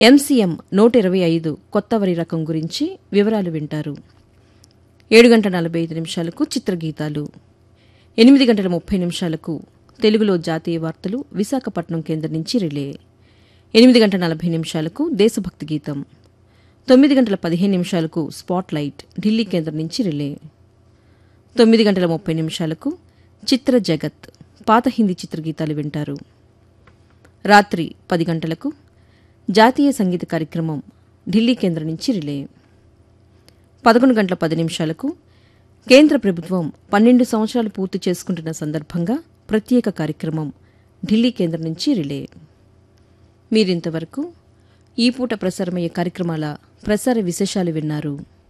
MCM నూట ఇరవై ఐదు కొత్త వరి రకం గురించి వివరాలు వింటారు ఏడు గంటల నలభై ఐదు నిమిషాలకు చిత్రగీతాలు ఎనిమిది గంటల ముప్పై నిమిషాలకు తెలుగులో జాతీయ వార్తలు విశాఖపట్నం కేంద్రం నుంచి రిలే ఎనిమిది గంటల నలభై నిమిషాలకు దేశభక్తి గీతం తొమ్మిది గంటల పదిహేను నిమిషాలకు స్పాట్ లైట్ ఢిల్లీ కేంద్రం నుంచి రిలే తొమ్మిది గంటల ముప్పై నిమిషాలకు చిత్ర జగత్ పాత హిందీ చిత్రగీతాలు వింటారు రాత్రి పది గంటలకు జాతీయ సంగీత కార్యక్రమం ఢిల్లీ కేంద్రం నుంచి రిలే పదకొండు గంటల పది నిమిషాలకు కేంద్ర ప్రభుత్వం పన్నెండు సంవత్సరాలు పూర్తి చేసుకుంటున్న సందర్భంగా ప్రత్యేక కార్యక్రమం ఢిల్లీ కేంద్రం నుంచి రిలే మీరింతవరకు ఈ పూట ప్రసారమయ్యే కార్యక్రమాల ప్రసార విశేషాలు విన్నారు